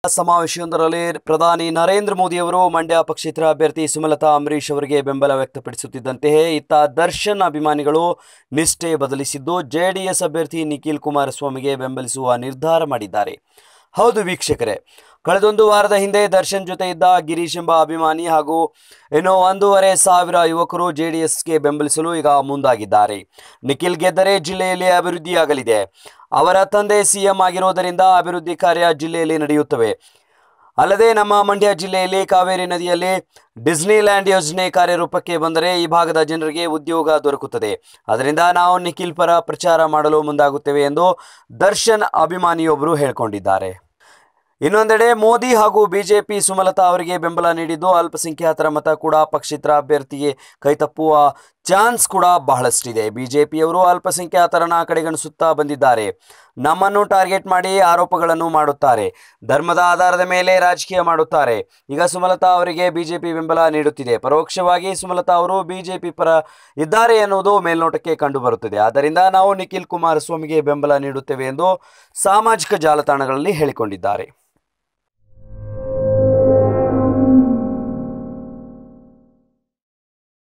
ಸಮಾವೇಶವೊಂದರಲ್ಲಿ ಪ್ರಧಾನಿ ನರೇಂದ್ರ ಮೋದಿಯವರು ಮಂಡ್ಯ ಪಕ್ಷೇತರ ಅಭ್ಯರ್ಥಿ ಸುಮಲತಾ ಅಂಬರೀಶ್ ಅವರಿಗೆ ಬೆಂಬಲ ವ್ಯಕ್ತಪಡಿಸುತ್ತಿದ್ದಂತೆಯೇ ಇತ್ತ ದರ್ಶನ್ ಅಭಿಮಾನಿಗಳು ನಿಷ್ಠೆ ಬದಲಿಸಿದ್ದು ಜೆಡಿಎಸ್ ಅಭ್ಯರ್ಥಿ ನಿಖಿಲ್ ಕುಮಾರಸ್ವಾಮಿಗೆ ಬೆಂಬಲಿಸುವ ನಿರ್ಧಾರ ಮಾಡಿದ್ದಾರೆ ಹೌದು ವೀಕ್ಷಕರೇ ಕಳೆದೊಂದು ವಾರದ ಹಿಂದೆ ದರ್ಶನ್ ಜೊತೆ ಇದ್ದ ಗಿರೀಶ್ ಎಂಬ ಅಭಿಮಾನಿ ಹಾಗೂ ಇನ್ನು ಒಂದೂವರೆ ಸಾವಿರ ಯುವಕರು ಜೆಡಿಎಸ್ಗೆ ಬೆಂಬಲಿಸಲು ಈಗ ಮುಂದಾಗಿದ್ದಾರೆ ನಿಖಿಲ್ ಗೆದ್ದರೆ ಜಿಲ್ಲೆಯಲ್ಲಿ ಅಭಿವೃದ್ಧಿಯಾಗಲಿದೆ ಅವರ ತಂದೆ ಸಿಎಂ ಆಗಿರೋದರಿಂದ ಅಭಿವೃದ್ಧಿ ಕಾರ್ಯ ಜಿಲ್ಲೆಯಲ್ಲಿ ನಡೆಯುತ್ತವೆ ಅಲ್ಲದೆ ನಮ್ಮ ಮಂಡ್ಯ ಜಿಲ್ಲೆಯಲ್ಲಿ ಕಾವೇರಿ ನದಿಯಲ್ಲಿ ಡಿಸ್ನಿಲ್ಯಾಂಡ್ ಯೋಜನೆ ಕಾರ್ಯರೂಪಕ್ಕೆ ಬಂದರೆ ಈ ಭಾಗದ ಜನರಿಗೆ ಉದ್ಯೋಗ ದೊರಕುತ್ತದೆ ಅದರಿಂದ ನಾವು ನಿಖಿಲ್ ಪರ ಪ್ರಚಾರ ಮಾಡಲು ಮುಂದಾಗುತ್ತೇವೆ ಎಂದು ದರ್ಶನ್ ಅಭಿಮಾನಿಯೊಬ್ಬರು ಹೇಳಿಕೊಂಡಿದ್ದಾರೆ ಇನ್ನೊಂದೆಡೆ ಮೋದಿ ಹಾಗೂ ಬಿಜೆಪಿ ಸುಮಲತಾ ಅವರಿಗೆ ಬೆಂಬಲ ನೀಡಿದ್ದು ಅಲ್ಪಸಂಖ್ಯಾತರ ಮತ ಕೂಡ ಪಕ್ಷೇತರ ಅಭ್ಯರ್ಥಿಗೆ ಕೈತಪ್ಪುವ ಚಾನ್ಸ್ ಕೂಡ ಬಹಳಷ್ಟಿದೆ ಬಿಜೆಪಿಯವರು ಅಲ್ಪಸಂಖ್ಯಾತರನ್ನ ಕಡೆಗಣಿಸುತ್ತಾ ಬಂದಿದ್ದಾರೆ ನಮ್ಮನ್ನು ಟಾರ್ಗೆಟ್ ಮಾಡಿ ಆರೋಪಗಳನ್ನು ಮಾಡುತ್ತಾರೆ ಧರ್ಮದ ಆಧಾರದ ಮೇಲೆ ರಾಜಕೀಯ ಮಾಡುತ್ತಾರೆ ಈಗ ಸುಮಲತಾ ಅವರಿಗೆ ಬಿಜೆಪಿ ಬೆಂಬಲ ನೀಡುತ್ತಿದೆ ಪರೋಕ್ಷವಾಗಿ ಸುಮಲತಾ ಅವರು ಬಿಜೆಪಿ ಪರ ಇದ್ದಾರೆ ಎನ್ನುವುದು ಮೇಲ್ನೋಟಕ್ಕೆ ಕಂಡುಬರುತ್ತದೆ ಆದ್ದರಿಂದ ನಾವು ನಿಖಿಲ್ ಕುಮಾರಸ್ವಾಮಿಗೆ ಬೆಂಬಲ ನೀಡುತ್ತೇವೆ ಎಂದು ಸಾಮಾಜಿಕ ಜಾಲತಾಣಗಳಲ್ಲಿ ಹೇಳಿಕೊಂಡಿದ್ದಾರೆ